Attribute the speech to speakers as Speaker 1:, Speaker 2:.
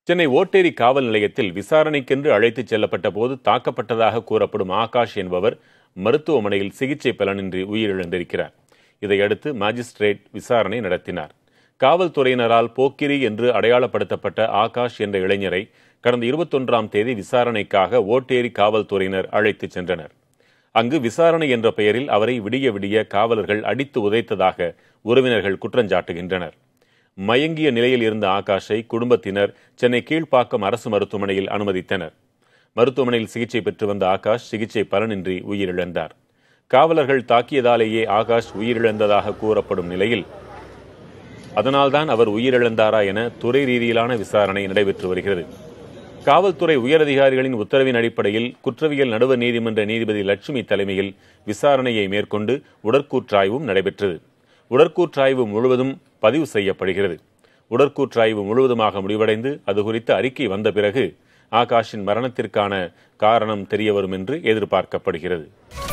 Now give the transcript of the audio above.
Speaker 1: சென்னை ஓட்டேரி காவல் நிலையத்தில் விசாரணைக்கென்று அழைத்துச் செல்லப்பட்ட போது தாக்கப்பட்டதாக கூறப்படும் ஆகாஷ் என்பவர் மருத்துவமனையில் சிகிச்சை பலனின்றி உயிரிழந்திருக்கிறார் இதையடுத்து மாஜிஸ்ட்ரேட் விசாரணை நடத்தினார் காவல்துறையினரால் போக்கிரி என்று அடையாளப்படுத்தப்பட்ட ஆகாஷ் என்ற இளைஞரை கடந்த இருபத்தொன்றாம் தேதி விசாரணைக்காக ஓட்டேரி காவல்துறையினர் அழைத்துச் சென்றனர் அங்கு விசாரணை என்ற பெயரில் அவரை விடிய விடிய காவலர்கள் அடித்து உதைத்ததாக உறவினர்கள் குற்றஞ்சாட்டுகின்றனர் மயங்கிய நிலையில் இருந்த ஆகாஷை குடும்பத்தினர் சென்னை கீழ்ப்பாக்கம் அரசு மருத்துவமனையில் அனுமதித்தனர் மருத்துவமனையில் சிகிச்சை பெற்று வந்த ஆகாஷ் சிகிச்சை பலனின்றி உயிரிழந்தார் காவலர்கள் தாக்கியதாலேயே ஆகாஷ் உயிரிழந்ததாக கூறப்படும் நிலையில் அதனால்தான் அவர் உயிரிழந்தாரா என துறை ரீதியிலான விசாரணை நடைபெற்று வருகிறது காவல்துறை உயரதிகாரிகளின் உத்தரவின் அடிப்படையில் குற்றவியல் நடுவர் நீதிமன்ற நீதிபதி லட்சுமி தலைமையில் விசாரணையை மேற்கொண்டு உடற்கூற்றாய்வும் நடைபெற்றது உடற்கூற்றாய்வு முழுவதும் பதிவு செய்யப்படுகிறது உடற்கூற்றாய்வு முழுவதுமாக முடிவடைந்து அது குறித்த அறிக்கை வந்த பிறகு ஆகாஷின் மரணத்திற்கான காரணம் தெரியவரும் என்று எதிர்பார்க்கப்படுகிறது